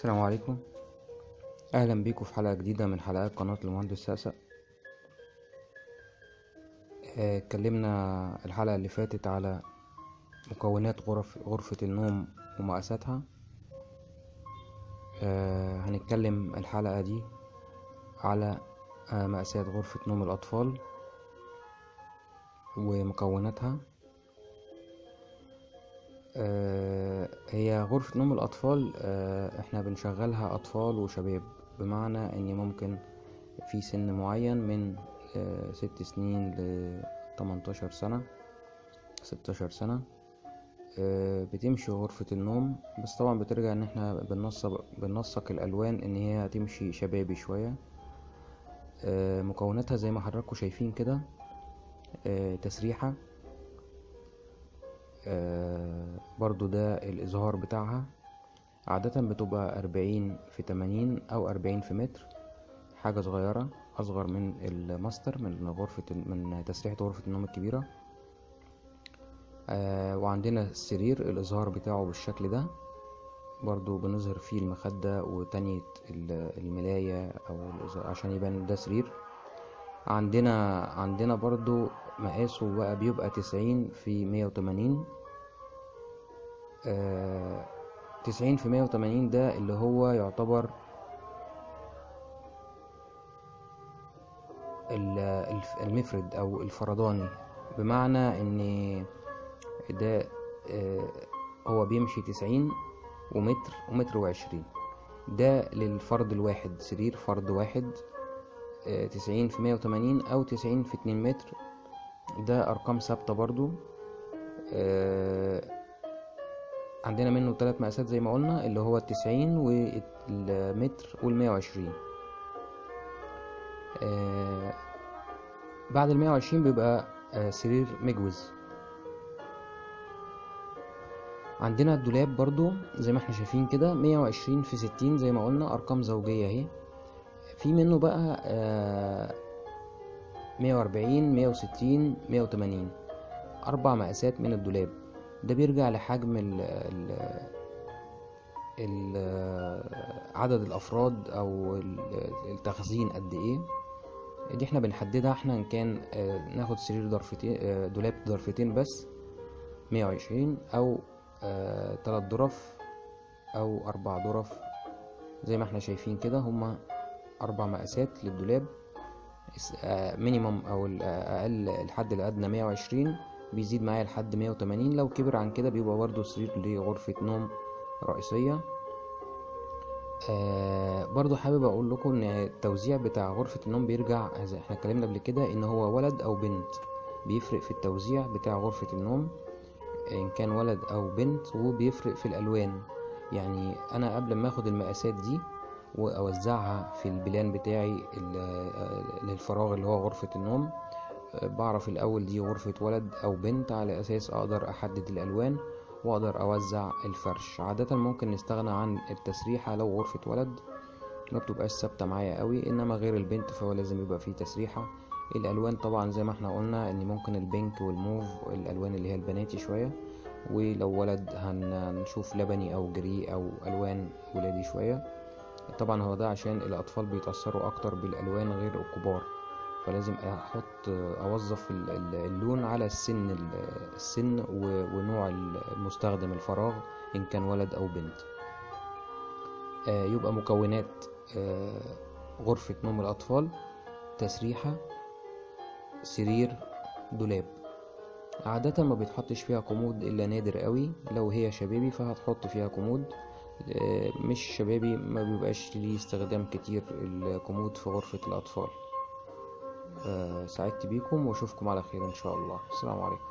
السلام عليكم اهلا بيكم في حلقه جديده من حلقات قناه المهندس سقسق آه، اتكلمنا الحلقه اللي فاتت على مكونات غرف غرفه النوم ومقاساتها آه، هنتكلم الحلقه دي على آه، مقاسات غرفه نوم الاطفال ومكوناتها آه، هي غرفة نوم الأطفال آه، احنا بنشغلها أطفال وشباب بمعنى إن ممكن في سن معين من آه، ست سنين ل 18 سنة 16 سنة آه، بتمشي غرفة النوم بس طبعا بترجع إن احنا بننسق بننسق الألوان إن هي هتمشي شبابي شوية آه، مكوناتها زي ما حضراتكم شايفين كده آه، تسريحة آه، برضو ده الإظهار بتاعها عادة بتبقى أربعين في تمانين أو أربعين في متر حاجة صغيرة أصغر من الماستر من غرفة من تسريحة غرفة النوم الكبيرة آه، وعندنا السرير الإظهار بتاعه بالشكل ده برضو بنظهر فيه المخدة وتانية ال- الملاية أو الإظهار عشان يبان ده سرير عندنا عندنا برضو مقاسه بقى بيبقى تسعين في مية وتمانين تسعين في مية وتمانين ده اللي هو يعتبر ال- الف- المفرد أو الفرداني بمعنى إن ده آه، هو بيمشي تسعين ومتر ومتر وعشرين ده للفرد الواحد سرير فرد واحد آه، تسعين في مية وتمانين أو تسعين في اتنين متر ده أرقام ثابتة برضو آه، عندنا منه تلات مقاسات زي ما قلنا اللي هو التسعين والمتر والمية وعشرين آه، بعد المية وعشرين بيبقى آه، سرير مجوز عندنا الدولاب برضو زي ما احنا شايفين كده مية وعشرين في ستين زي ما قلنا أرقام زوجية اهي في منه بقى آه، مية وأربعين مية وستين مية وتمانين أربع مقاسات من الدولاب ده بيرجع لحجم ال ال ال عدد الأفراد أو ال- التخزين قد إيه دي احنا بنحددها احنا إن كان آه، ناخد سرير ضرفتين آه، دولاب ضرفتين بس مية وعشرين أو آه، تلات ضرف أو أربع ضرف زي ما احنا شايفين كده هما أربع مقاسات للدولاب مينيمم او الاقل الحد الادنى 120 بيزيد معايا لحد 180 لو كبر عن كده بيبقى برضو سرير لغرفة نوم رئيسية آه برضو حابب اقول لكم ان التوزيع بتاع غرفة النوم بيرجع زي احنا اتكلمنا قبل كده ان هو ولد او بنت بيفرق في التوزيع بتاع غرفة النوم ان كان ولد او بنت وبيفرق في الالوان يعني انا قبل ما اخد المقاسات دي واوزعها في البلان بتاعي ال- للفراغ اللي هو غرفة النوم بعرف الاول دي غرفة ولد او بنت على اساس اقدر احدد الالوان واقدر اوزع الفرش عادة ممكن نستغنى عن التسريحة لو غرفة ولد ما بتبقاش ثابتة معايا قوي انما غير البنت فهو لازم يبقى فيه تسريحة الالوان طبعا زي ما احنا قلنا ان ممكن البينك والموف الالوان اللي هي البناتي شوية ولو ولد هن- هنشوف لبني او جري او الوان ولادي شوية طبعا هو ده عشان الاطفال بيتاثروا اكتر بالالوان غير الكبار فلازم احط اوظف ال- ال- اللون على السن ال- السن و- ونوع المستخدم الفراغ ان كان ولد او بنت آه، يبقى مكونات آه، غرفة نوم الأطفال تسريحة سرير دولاب عادة ما بيتحطش فيها كومود إلا نادر قوي لو هي شبابي فهتحط فيها كومود آه، مش شبابي ما بيبقاش ليه استخدام كتير الكومود في غرفة الأطفال آه، سعدت بيكم واشوفكم على خير ان شاء الله السلام عليكم